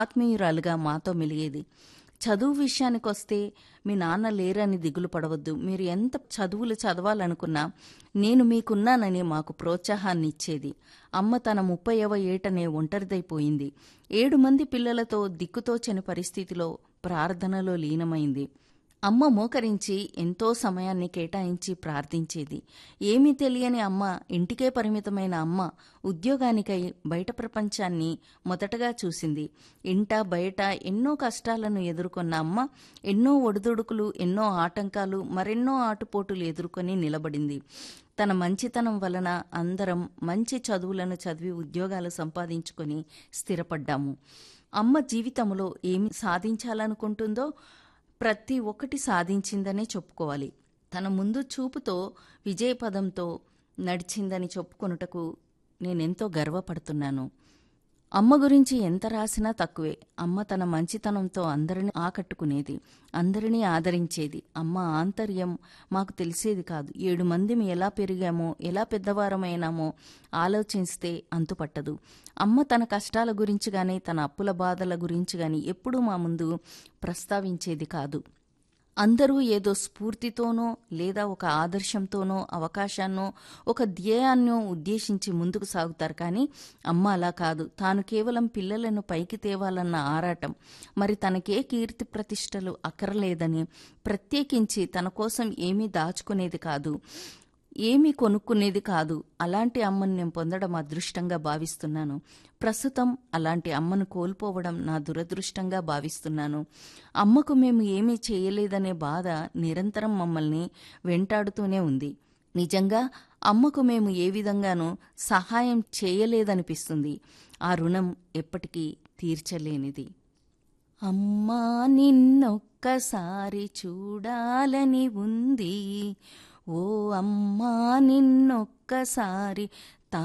ఆత్మీయురాలుగా మాతో మెలిగేది చదువు విషయానికొస్తే మీ నాన్న లేరని దిగులు పడవద్దు మీరు ఎంత చదువులు చదవాలనుకున్నా నేను మీకున్నానని మాకు ప్రోత్సాహాన్ని ఇచ్చేది అమ్మ తన ముప్పైవ ఏటనే ఒంటరిదైపోయింది ఏడు మంది పిల్లలతో దిక్కుతోచని పరిస్థితిలో ప్రార్థనలో లీనమైంది అమ్మ మోకరించి ఎంతో సమయాన్ని కేటాయించి ప్రార్థించేది ఏమీ తెలియని అమ్మ ఇంటికే పరిమితమైన అమ్మ ఉద్యోగానికై బయట ప్రపంచాన్ని మొదటగా చూసింది ఇంట బయట ఎన్నో కష్టాలను ఎదుర్కొన్న అమ్మ ఎన్నో ఒడిదుడుకులు ఎన్నో ఆటంకాలు మరెన్నో ఆటుపోటులు ఎదుర్కొని నిలబడింది తన మంచితనం వలన అందరం మంచి చదువులను చదివి ఉద్యోగాలు సంపాదించుకొని స్థిరపడ్డాము అమ్మ జీవితంలో ఏమి సాధించాలనుకుంటుందో ప్రతి ఒక్కటి సాధించిందనే చెప్పుకోవాలి తన ముందు చూపుతో విజయపదంతో నడిచిందని చెప్పుకొనుటకు నేనెంతో గర్వపడుతున్నాను అమ్మ గురించి ఎంత రాసినా తక్కువే అమ్మ తన మంచితనంతో అందరిని ఆకట్టుకునేది అందరినీ ఆదరించేది అమ్మ ఆంతర్యం మాకు తెలిసేది కాదు ఏడు మందిమి ఎలా పెరిగామో ఎలా పెద్దవారమైనామో ఆలోచిస్తే అంతుపట్టదు అమ్మ తన కష్టాల గురించి గాని తన అప్పుల బాధల గురించి గాని ఎప్పుడూ మా ముందు ప్రస్తావించేది కాదు అందరూ ఏదో స్ఫూర్తితోనో లేదా ఒక ఆదర్శంతోనో అవకాశాన్నో ఒక ధ్యేయాన్నో ఉద్దేశించి ముందుకు సాగుతారు కానీ అమ్మ అలా కాదు తాను కేవలం పిల్లలను పైకి తేవాలన్న ఆరాటం మరి తనకే కీర్తి ప్రతిష్టలు అక్కరలేదని ప్రత్యేకించి తన కోసం ఏమీ దాచుకునేది కాదు ఏమీ కొనుక్కునేది కాదు అలాంటి అమ్మను నేను పొందడం అదృష్టంగా భావిస్తున్నాను ప్రస్తుతం అలాంటి అమ్మను కోల్పోవడం నా దురదృష్టంగా భావిస్తున్నాను అమ్మకు మేము ఏమీ చేయలేదనే బాధ నిరంతరం మమ్మల్ని వెంటాడుతూనే ఉంది నిజంగా అమ్మకు మేము ఏ విధంగానూ సహాయం చేయలేదనిపిస్తుంది ఆ రుణం ఎప్పటికీ తీర్చలేనిది అమ్మా నిన్నొక్కసారి చూడాలని ఉంది ఓ అమ్మా నిన్నొక్కసారి